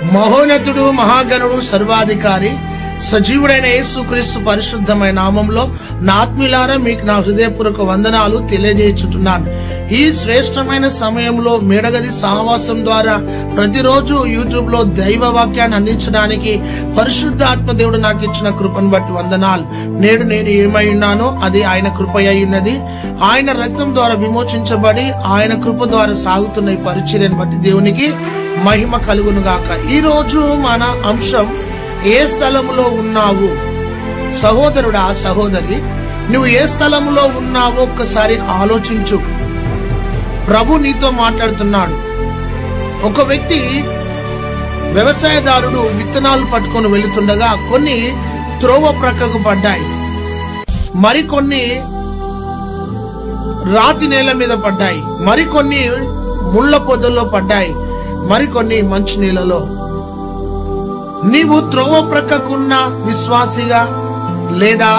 మహోన్నతుడు మహాగణుడు సర్వాధికారి సజీవుడైన యేసుక్రీస్తు పరిశుద్ధమైన నామంలో నా ఆత్మీయులారా మీకు నా హృదయపూర్వక వందనాలు తెలియజేయుచున్నాను ఈ శ్రేష్టమైన సమయంలో మేడగది సహవాసం ద్వారా ప్రతిరోజు యూట్యూబ్ లో దైవ వాక్యాన్ని అందించడానికి పరిశుద్ధ ఆత్మదేవుడు నాకు ఇచ్చిన కృపను బట్టి వందనాలు నేడు నేను ఏమై ఉన్నానో అది ఆయన కృప అయి ఉన్నది ఆయన రక్తం ద్వారా విమోచించబడి ఆయన కృప ద్వారా సాగుతున్న ఈ పరిచర్యను బట్టి దేవునికి మహిమ కలుగును గాక ఈ రోజు మన అంశం ఏ స్థలములో ఉన్నావు సహోదరుడా సహోదరి నువ్వు ఏ స్థలములో ఉన్నావో ఒక్కసారి ఆలోచించు ప్రభు నీతో మాట్లాడుతున్నాడు ఒక వ్యక్తి వ్యవసాయదారుడు విత్తనాలు పట్టుకొని వెళుతుండగా కొన్ని త్రోవ ప్రక్కకు పడ్డాయి మరికొన్ని రాతి నేల మీద పడ్డాయి మరికొన్ని ముళ్ళ పొదల్లో పడ్డాయి మరికొన్ని మంచి నీళ్ళలో నీవు త్రోవ ప్రక్కకున్న విశ్వాసిగా లేదా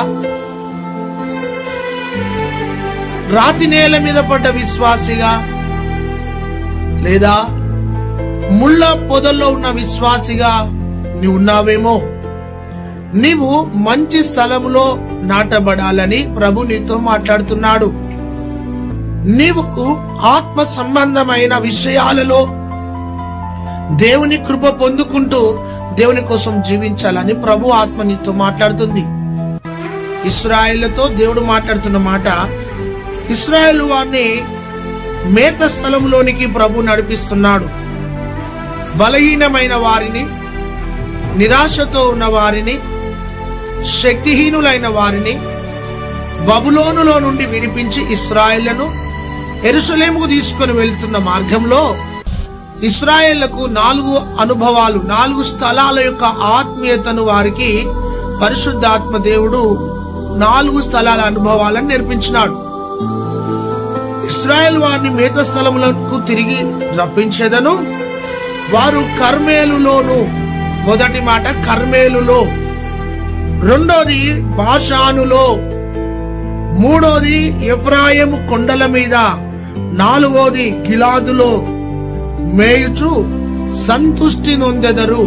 రాతి నేల మీద పడ్డ విశ్వాసిగా లేదా ముళ్ళ పొదల్లో ఉన్న విశ్వాసిగా నీవు ఉన్నావేమో నీవు మంచి స్థలములో నాటబడాలని ప్రభు నీతో మాట్లాడుతున్నాడు నీవు ఆత్మ సంబంధమైన విషయాలలో దేవుని కృప పొందుకుంటూ దేవుని కోసం జీవించాలని ప్రభు ఆత్మ నీతో మాట్లాడుతుంది ఇస్రాయేళ్లతో దేవుడు మాట్లాడుతున్న మాట ఇస్రాయేల్ వారిని మేత స్థలంలోనికి ప్రభు నడిపిస్తున్నాడు బలహీనమైన వారిని నిరాశతో ఉన్న వారిని శక్తిహీనులైన వారిని బబులోనులో నుండి విడిపించి ఇస్రాయేళ్లను ఎరుసలేముకు తీసుకొని వెళ్తున్న మార్గంలో ఇస్రాయేళ్లకు నాలుగు అనుభవాలు నాలుగు స్థలాల యొక్క ఆత్మీయతను వారికి పరిశుద్ధాత్మ దేవుడు నాలుగు స్థలాల అనుభవాలను నేర్పించినాడు ఇస్రాయేల్ వారిని మేత స్థలములకు తిరిగి రప్పించేదను వారు కర్మేలులోను మొదటి మాట కర్మేలులో రెండోది బాషానులో మూడోది ఎఫ్రాయిము కొండల మీద నాలుగోది గిలాదులో మేయుచు సంతుష్టి నొందెదరు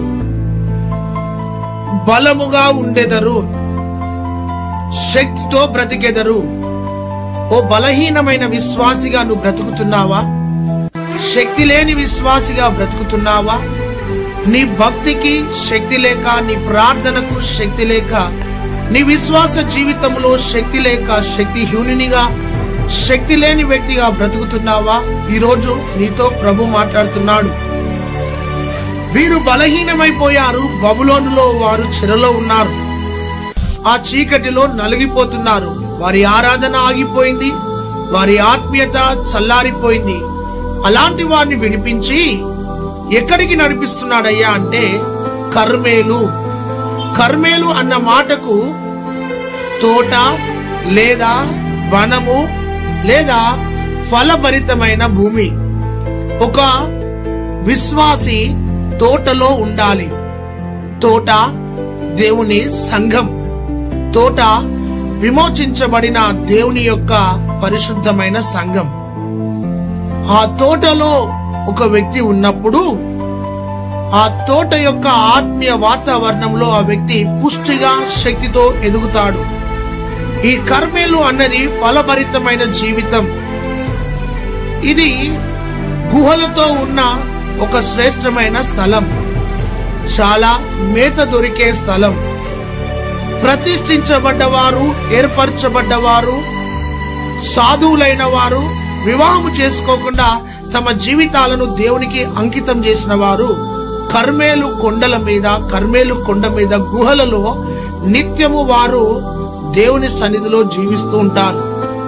బలముగా ఉండెదరు శక్తితో బ్రతికెదరు ఓ బలహీనమైన విశ్వాసిగా నువ్వు బ్రతుకుతున్నావా శక్తి లేని విశ్వాసిగా బ్రతుకుతున్నావా నీ భక్తికి శక్తి లేక నీ ప్రార్థనకు శక్తి లేక నీ విశ్వాస జీవితంలో శక్తి లేక శక్తిహీనునిగా శక్తి లేని వ్యక్తిగా బ్రతుకుతున్నావా ఈరోజు నీతో ప్రభు మాట్లాడుతున్నాడు వీరు బలహీనమైపోయారు బబులోనులో వారు చెరలో ఉన్నారు ఆ చీకటిలో నలిగిపోతున్నారు వారి ఆరాధన ఆగిపోయింది వారి ఆత్మీయత చల్లారిపోయింది అలాంటి వారిని విడిపించి ఎక్కడికి నడిపిస్తున్నాడయ్యా అంటే కర్మేలు కర్మేలు అన్న మాటకు తోట లేదా వనము లేదా ఫలభరితమైన భూమి ఒక విశ్వాసి తోటలో ఉండాలి తోట దేవుని సంఘం తోట విమోచించబడిన దేవుని యొక్క పరిశుద్ధమైన సంఘం ఆ తోటలో ఒక వ్యక్తి ఉన్నప్పుడు ఆ తోట యొక్క ఆత్మీయ వాతావరణంలో ఆ వ్యక్తి పుష్టిగా శక్తితో ఎదుగుతాడు ఈ కర్మేలు అన్నది ఫలభరితమైన జీవితం ఇది గుహలతో ఉన్న ఒక శ్రేష్టమైన స్థలం చాలా మేత దొరికే స్థలం ప్రతిష్ఠించబడ్డవారు ఏర్పరచబడ్డవారు సాధువులైన వారు వివాహము చేసుకోకుండా తమ జీవితాలను దేవునికి అంకితం చేసిన వారు కర్మేలు కొండల మీద కర్మేలు కొండ మీద గుహలలో నిత్యము వారు దేవుని సన్నిధిలో జీవిస్తూ ఉంటారు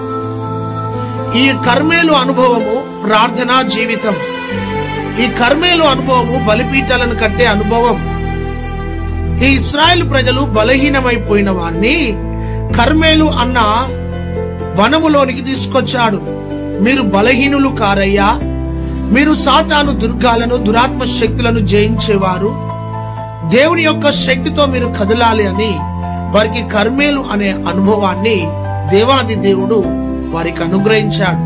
ఈ కర్మేలు అనుభవము ప్రార్థనా జీవితం ఈ కర్మేలు అనుభవము బలిపీఠాలను కట్టే అనుభవం ఈ ఇస్రాయేల్ ప్రజలు బలహీనమైపోయిన వారిని కర్మేలు అన్న వనములోనికి తీసుకొచ్చాడు మీరు బలహీనులు కారయ్యా మీరు సాతాను దుర్గాలను దురాత్మ శక్తులను జయించేవారు దేవుని యొక్క శక్తితో మీరు కదలాలి అని వారికి కర్మేలు అనే అనుభవాన్ని దేవాది దేవుడు వారికి అనుగ్రహించాడు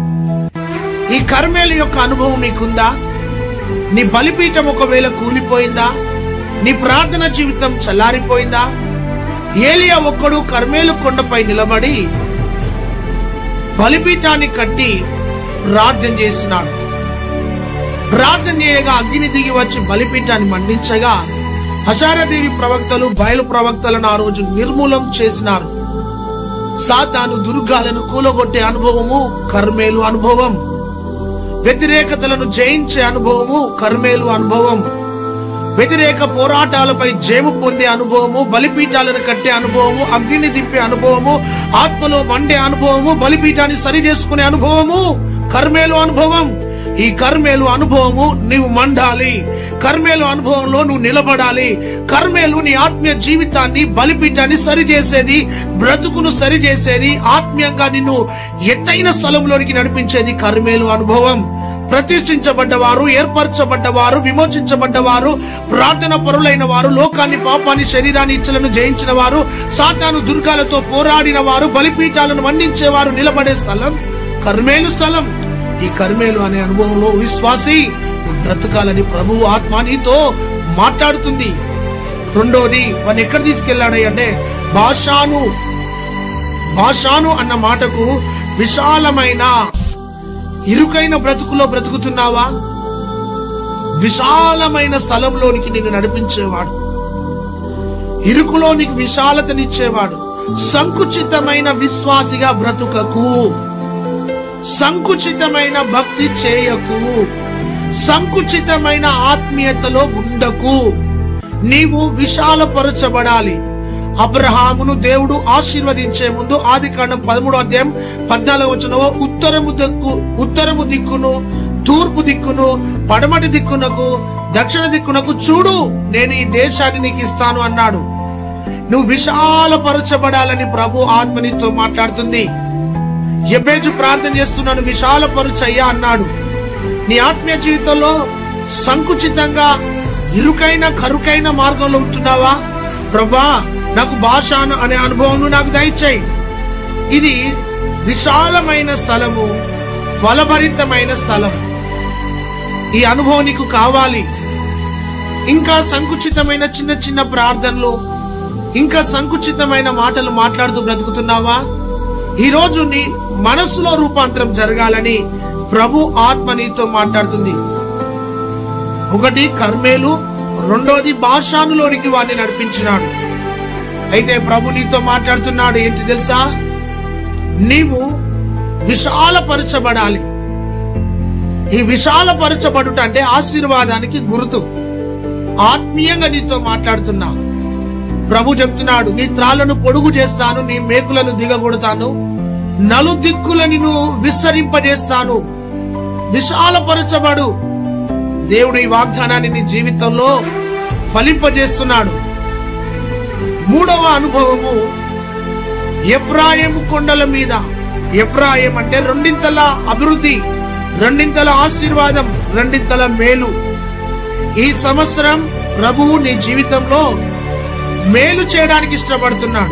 ఈ కర్మేలు యొక్క అనుభవం నీకుందా నీ బలిపీఠం ఒకవేళ కూలిపోయిందా నీ ప్రార్థన జీవితం చల్లారిపోయిందా ఏలియా ఒక్కడు కర్మేలు కొండపై నిలబడి బలిపీఠాన్ని కట్టి ప్రార్థన చేసినాడు ప్రార్థన చేయగా అగ్ని దిగి వచ్చి బలిపీఠాన్ని మండించగా హజారదేవి ప్రవక్తలు బయలు ప్రవక్తలను ఆ రోజు నిర్మూలం చేసినారు సాతాను దుర్గాలను కూలగొట్టే అనుభవము కర్మేలు అనుభవం వ్యతిరేకతలను జయించే అనుభవము కర్మేలు అనుభవం వ్యతిరేక పోరాటాలపై జయము పొందే అనుభవము బలిపీఠాలను కట్టే అనుభవము అగ్నిని దింపే అనుభవము ఆత్మలో మండే అనుభవము బలిపీఠాన్ని సరి చేసుకునే అనుభవము కర్మేలు అనుభవం ఈ కర్మేలు అనుభవము నీవు మండాలి కర్మేలు అనుభవంలో నువ్వు నిలబడాలి కర్మేలు నీ ఆత్మీయ జీవితాన్ని బలిపీఠాన్ని సరిచేసేది బ్రతుకును సరిచేసేది ఆత్మీయంగా నిన్ను ఎత్తైన స్థలంలోనికి నడిపించేది కర్మేలు అనుభవం ప్రతిష్ఠించబడ్డవారు ఏర్పరచబడ్డవారు విమోచించబడ్డవారు ప్రార్థన పరులైన వారు లోకాన్ని పాపాన్ని శరీరాన్ని ఇచ్చలను జయించిన వారు సాతాను దుర్గాలతో పోరాడిన వారు బలిపీఠాలను మండించేవారు నిలబడే స్థలం కర్మేలు స్థలం ఈ కర్మేలు అనే అనుభవంలో విశ్వాసి నువ్వు బ్రతకాలని ప్రభువు ఆత్మ నీతో మాట్లాడుతుంది రెండోది వాడిని ఎక్కడ తీసుకెళ్ళాడు అంటే భాషాను భాషాను అన్న మాటకు విశాలమైన ఇరుకైన బ్రతుకులో బ్రతుకుతున్నావా విశాలమైన స్థలంలోనికి నిన్ను నడిపించేవాడు ఇరుకులో నీకు విశాలతనిచ్చేవాడు సంకుచితమైన విశ్వాసిగా బ్రతుకకు సంకుచితమైన భక్తి చేయకు సంకుచితమైన ఆత్మీయతలో ఉండకు నీవు విశాలపరచబడాలి అబ్రహామును దేవుడు ఆశీర్వదించే ముందు ఆది కాండం పదమూడో అధ్యాయం పద్నాలుగు వచ్చిన ఉత్తరము దిక్కు ఉత్తరము దిక్కును తూర్పు దిక్కును పడమటి దిక్కునకు దక్షిణ దిక్కునకు చూడు నేను ఈ దేశాన్ని నీకు ఇస్తాను అన్నాడు నువ్వు విశాలపరచబడాలని ప్రభు ఆత్మనితో మాట్లాడుతుంది ఎబేజు ప్రార్థన చేస్తున్నాను విశాలపరుచయ్యా అన్నాడు నీ ఆత్మీయ జీవితంలో సంకుచితంగా ఇరుకైన కరుకైన మార్గంలో ఉంటున్నావా ప్రభా నాకు భాష అను- అనే అనుభవం నాకు దయచేయి ఇది విశాలమైన స్థలము ఫలభరితమైన స్థలం ఈ అనుభవం నీకు కావాలి ఇంకా సంకుచితమైన చిన్న చిన్న ప్రార్థనలు ఇంకా సంకుచితమైన మాటలు మాట్లాడుతూ బ్రతుకుతున్నావా ఈ రోజు నీ మనసులో రూపాంతరం జరగాలని ప్రభు ఆత్మ నీతో మాట్లాడుతుంది ఒకటి కర్మేలు రెండోది భాషానులోనికి వాడిని నడిపించినాడు అయితే ప్రభు నీతో మాట్లాడుతున్నాడు ఏంటి తెలుసా నీవు విశాలపరచబడాలి ఈ విశాలపరచబడుట అంటే ఆశీర్వాదానికి గుర్తు ఆత్మీయంగా నీతో మాట్లాడుతున్నా ప్రభు చెప్తున్నాడు నీ త్రాళ్లను పొడుగు చేస్తాను నీ మేకులను దిగగొడతాను నలు దిక్కుల నిన్ను విస్తరింపజేస్తాను విశాలపరచబడు దేవుడు ఈ వాగ్దానాన్ని నీ జీవితంలో ఫలింపజేస్తున్నాడు మూడవ అనుభవము ఎఫ్రాయిము కొండల మీద ఎఫ్రాయిం అంటే రెండింతల అభివృద్ధి రెండింతల ఆశీర్వాదం రెండింతల మేలు ఈ సంవత్సరం ప్రభువు నీ జీవితంలో మేలు చేయడానికి ఇష్టపడుతున్నాడు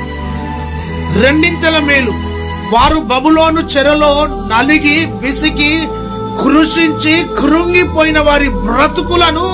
రెండింతల మేలు వారు బబులోను చెరలో నలిగి విసిగి కృషించి కృంగిపోయిన వారి బ్రతుకులను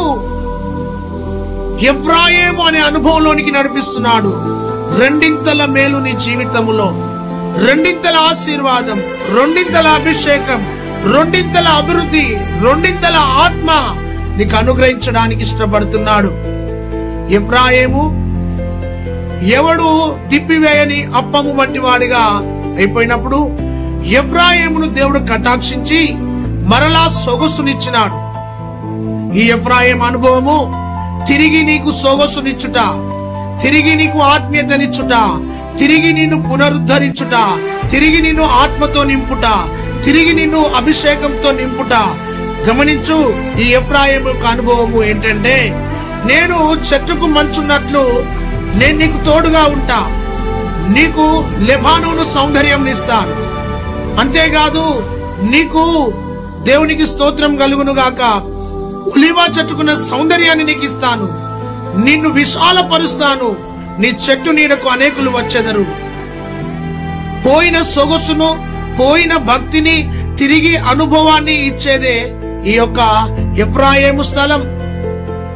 ఎఫ్రాయేము అనే అనుభవంలోనికి నడిపిస్తున్నాడు రెండింతల మేలు నీ జీవితములో రెండింతల ఆశీర్వాదం రెండింతల అభిషేకం రెండింతల అభివృద్ధి రెండింతల ఆత్మ నీకు అనుగ్రహించడానికి ఇష్టపడుతున్నాడు ఎఫ్రాయేము ఎవడు తిప్పివేయని అప్పము వంటి వాడిగా అయిపోయినప్పుడు ఎఫ్రాయిమును దేవుడు కటాక్షించి మరలా సొగసునిచ్చినాడు ఈ ఎఫ్రాయిం అనుభవము తిరిగి నీకు సొగసునిచ్చుట తిరిగి నీకు ఆత్మీయతనిచ్చుట తిరిగి నిన్ను పునరుద్ధరించుట తిరిగి నిన్ను ఆత్మతో నింపుట తిరిగి నిన్ను అభిషేకంతో నింపుట గమనించు ఈ ఎఫ్రాయిం యొక్క అనుభవము ఏంటంటే నేను చెట్టుకు మంచున్నట్లు నేను నీకు తోడుగా ఉంటా నీకు లెబానోను సౌందర్యం ఇస్తాను అంతేకాదు నీకు దేవునికి స్తోత్రం కలుగును గాక ఉలివా చెట్టుకున్న సౌందర్యాన్ని నీకు ఇస్తాను నిన్ను విశాలపరుస్తాను నీ చెట్టు నీడకు అనేకులు వచ్చెదరు పోయిన సొగసును పోయిన భక్తిని తిరిగి అనుభవాన్ని ఇచ్చేదే ఈ యొక్క ఎఫ్రాయేము స్థలం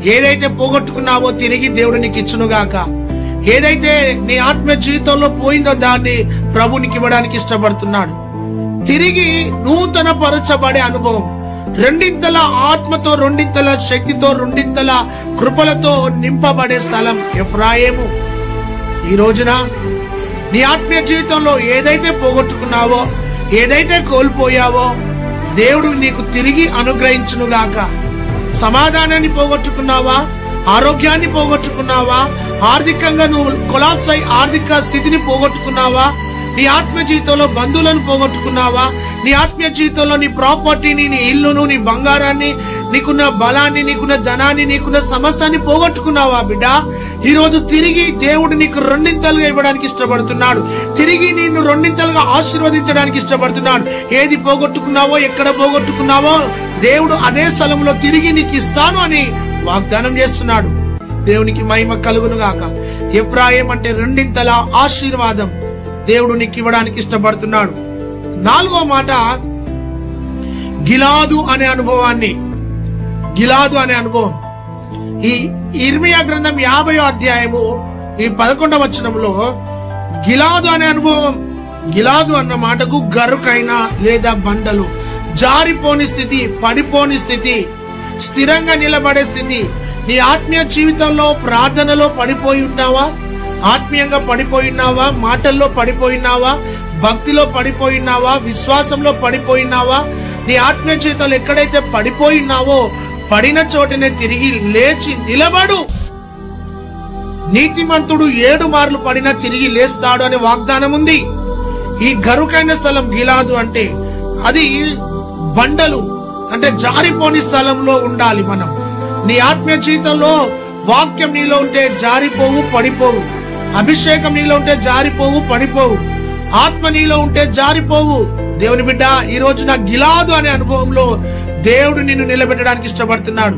ఏదైతే పోగొట్టుకున్నావో తిరిగి దేవుడు నీకు ఇచ్చునుగాక ఏదైతే నీ ఆత్మ జీవితంలో పోయిందో దాన్ని ప్రభునికి ఇవ్వడానికి ఇష్టపడుతున్నాడు తిరిగి నూతన పరచబడే అనుభవం రెండింతల ఆత్మతో రెండింతల శక్తితో రెండింతల కృపలతో నింపబడే స్థలం ఎఫ్రాయేము ఈ రోజున నీ ఆత్మీయ జీవితంలో ఏదైతే పోగొట్టుకున్నావో ఏదైతే కోల్పోయావో దేవుడు నీకు తిరిగి అనుగ్రహించునుగాక సమాధానాన్ని పోగొట్టుకున్నావా ఆరోగ్యాన్ని పోగొట్టుకున్నావా ఆర్థికంగా నువ్వు కొలాప్స్ అయి ఆర్థిక స్థితిని పోగొట్టుకున్నావా నీ ఆత్మ జీవితంలో బంధువులను పోగొట్టుకున్నావా నీ ఆత్మీయ జీవితంలో నీ ప్రాపర్టీని నీ ఇల్లును నీ బంగారాన్ని నీకున్న బలాన్ని నీకున్న ధనాన్ని నీకున్న సమస్తాన్ని పోగొట్టుకున్నావా బిడ్డ ఈ రోజు తిరిగి దేవుడు నీకు రెండింతలుగా ఇవ్వడానికి ఇష్టపడుతున్నాడు తిరిగి నిన్ను రెండింతలుగా ఆశీర్వదించడానికి ఇష్టపడుతున్నాడు ఏది పోగొట్టుకున్నావో ఎక్కడ పోగొట్టుకున్నావో దేవుడు అదే స్థలంలో తిరిగి నీకు ఇస్తాను అని వాగ్దానం చేస్తున్నాడు దేవునికి మహిమ కలుగును గాక ఎఫ్రాయిం అంటే రెండింతల ఆశీర్వాదం దేవుడు నీకు ఇవ్వడానికి ఇష్టపడుతున్నాడు నాలుగో మాట గిలాదు అనే అనుభవాన్ని గిలాదు అనే అనుభవం ఈ ఇర్మియా గ్రంథం యాభై అధ్యాయము ఈ పదకొండవ వచనంలో గిలాదు అనే అనుభవం గిలాదు అన్న మాటకు గరుకైన లేదా బండలు జారిపోని స్థితి పడిపోని స్థితి స్థిరంగా నిలబడే స్థితి నీ ఆత్మీయ జీవితంలో ప్రార్థనలో పడిపోయి ఉన్నావా ఆత్మీయంగా పడిపోయినావా మాటల్లో పడిపోయినావా భక్తిలో పడిపోయినావా విశ్వాసంలో పడిపోయినావా నీ ఆత్మీయ జీవితంలో ఎక్కడైతే పడిపోయినావో పడిన చోటనే తిరిగి లేచి నిలబడు నీతిమంతుడు ఏడు మార్లు పడినా తిరిగి లేస్తాడు అనే వాగ్దానం ఉంది ఈ గరుకైన స్థలం గిలాదు అంటే అది బండలు అంటే జారిపోని స్థలంలో ఉండాలి మనం నీ ఆత్మీయ జీవితంలో వాక్యం నీలో ఉంటే జారిపోవు పడిపోవు అభిషేకం నీలో ఉంటే జారిపోవు పడిపోవు ఆత్మ నీలో ఉంటే జారిపోవు దేవుని బిడ్డ ఈ రోజు నా గిలాదు అనే అనుభవంలో దేవుడు నిన్ను నిలబెట్టడానికి ఇష్టపడుతున్నాడు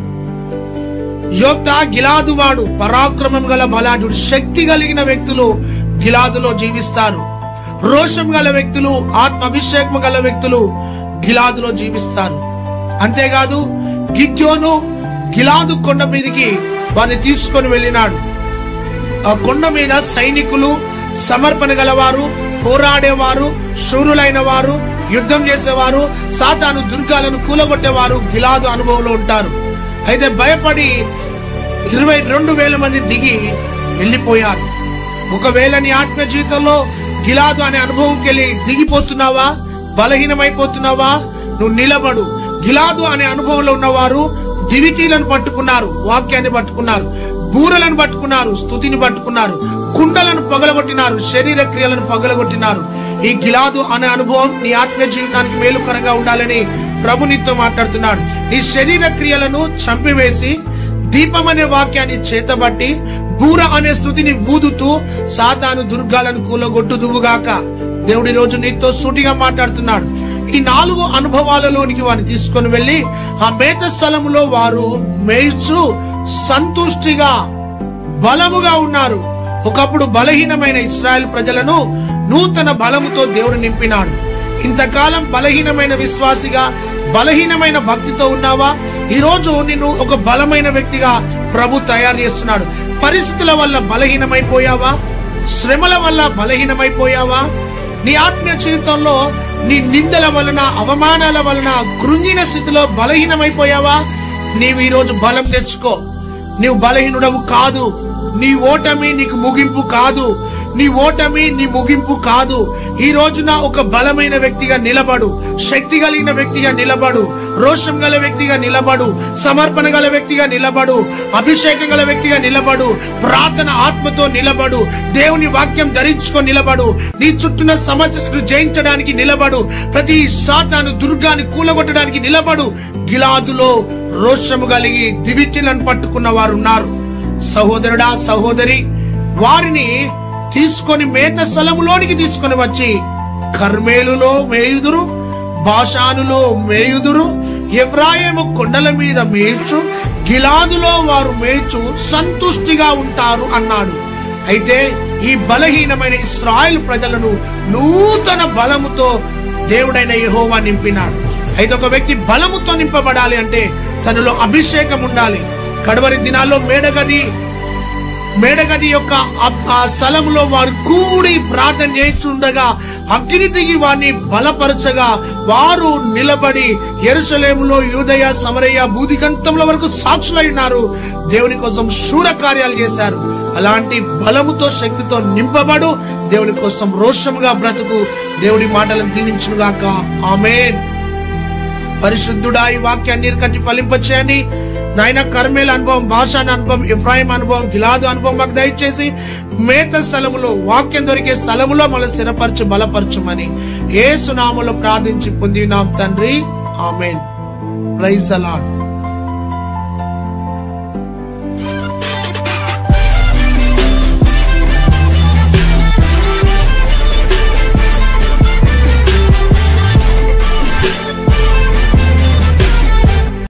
యోక్త గిలాదు వాడు పరాక్రమం గల బలాఢ్యుడు శక్తి కలిగిన వ్యక్తులు గిలాదులో జీవిస్తారు రోషం గల వ్యక్తులు ఆత్మ అభిషేకం గల వ్యక్తులు గిలాదులో జీవిస్తారు అంతేకాదు గిద్యోను గిలాదు కొండ మీదకి వారిని తీసుకొని వెళ్ళినాడు ఆ కొండ మీద సైనికులు సమర్పణ గలవారు పోరాడేవారు శూరులైన వారు యుద్ధం చేసేవారు సాతాను దుర్గాలను కూలగొట్టేవారు గిలాదు అనుభవంలో ఉంటారు అయితే భయపడి ఇరవై రెండు వేల మంది దిగి వెళ్ళిపోయారు ఒకవేళ నీ ఆత్మ జీవితంలో గిలాదు అనే అనుభవంకి వెళ్ళి దిగిపోతున్నావా బలహీనమైపోతున్నావా నువ్వు నిలబడు గిలాదు అనే అనుభవంలో ఉన్నవారు దివిటీలను పట్టుకున్నారు వాక్యాన్ని పట్టుకున్నారు బూరలను పట్టుకున్నారు స్థుతిని పట్టుకున్నారు కుండలను పగలగొట్టినారు శరీర క్రియలను పగలగొట్టినారు ఈ గిలాదు అనే అనుభవం నీ ఆత్మీయ జీవితానికి మేలుకరంగా ఉండాలని ప్రభు నీతో మాట్లాడుతున్నాడు నీ శరీర క్రియలను చంపివేసి దీపం అనే వాక్యాన్ని చేతబట్టి బూర అనే స్థుతిని ఊదుతూ సాతాను దుర్గాలను కూలగొట్టుదువుగాక దేవుడి రోజు నీతో సూటిగా మాట్లాడుతున్నాడు ఈ నాలుగు అనుభవాలలోనికి వారిని తీసుకొని వెళ్ళి ఆ మేత స్థలములో వారు మేయిచు సంతుష్టిగా బలముగా ఉన్నారు ఒకప్పుడు బలహీనమైన ఇస్రాయల్ ప్రజలను నూతన బలముతో దేవుడు నింపినాడు ఇంతకాలం బలహీనమైన విశ్వాసిగా బలహీనమైన భక్తితో ఉన్నావా ఈ రోజు నిన్ను ఒక బలమైన వ్యక్తిగా ప్రభు తయారు చేస్తున్నాడు పరిస్థితుల వల్ల బలహీనమైపోయావా శ్రమల వల్ల బలహీనమైపోయావా నీ ఆత్మీయ జీవితంలో నీ నిందల వలన అవమానాల వలన కృంగిన స్థితిలో బలహీనమైపోయావా నీవు ఈరోజు బలం తెచ్చుకో నీవు బలహీనుడవు కాదు నీ ఓటమి నీకు ముగింపు కాదు నీ ఓటమి నీ ముగింపు కాదు ఈ రోజున ఒక బలమైన వ్యక్తిగా నిలబడు శక్తి కలిగిన వ్యక్తిగా నిలబడు రోషం గల వ్యక్తిగా నిలబడు సమర్పణ గల వ్యక్తిగా నిలబడు అభిషేకం గల వ్యక్తిగా నిలబడు ప్రార్థన ఆత్మతో నిలబడు దేవుని వాక్యం ధరించుకొని నిలబడు నీ చుట్టూన సమస్యలు జయించడానికి నిలబడు ప్రతి సాతాను దుర్గాన్ని కూలగొట్టడానికి నిలబడు గిలాదులో రోషము కలిగి దివిటిలను పట్టుకున్న వారు ఉన్నారు సహోదరుడా సహోదరి వారిని తీసుకొని మేత స్థలములోనికి తీసుకొని వచ్చి కర్మేలులో మేయుదురు భాషానులో మేయుదురు ఎబ్రాయేము కొండల మీద మేర్చు గిలాదులో వారు మేర్చు సంతుష్టిగా ఉంటారు అన్నాడు అయితే ఈ బలహీనమైన ఇస్రాయల్ ప్రజలను నూతన బలముతో దేవుడైన యెహోవా నింపినాడు అయితే ఒక వ్యక్తి బలముతో నింపబడాలి అంటే తనలో అభిషేకం ఉండాలి కడవరి దినాల్లో మేడగది మేడగది యొక్క ఆ- ఆ స్థలంలో వారు కూడి ప్రార్థన చేస్తుండగా అగ్ని దిగి వారిని బలపరచగా వారు నిలబడి ఎరుసలేములో యూదయ సమరయ్య బూదిగంతముల వరకు సాక్షులై ఉన్నారు దేవుని కోసం శూర కార్యాలు చేశారు అలాంటి బలముతో శక్తితో నింపబడు దేవుని కోసం రోషముగా బ్రతుకు దేవుడి మాటలను దీవించుగాక ఆమేన్ పరిశుద్ధుడా ఈ వాక్యాన్ని కట్టి ఫలింపచేయండి నాయన కర్మేల అనుభవం భాషాన అనుభవం ఇఫ్రాయిం అనుభవం గిలాదు అనుభవం మాకు దయచేసి మేత స్థలములో వాక్యం దొరికే స్థలములో మన స్థిరపరచు బలపరచుమని ఏ సునాములో ప్రార్థించి పొందినాం తండ్రి ఆమెన్ ప్రైజ్ అలాడ్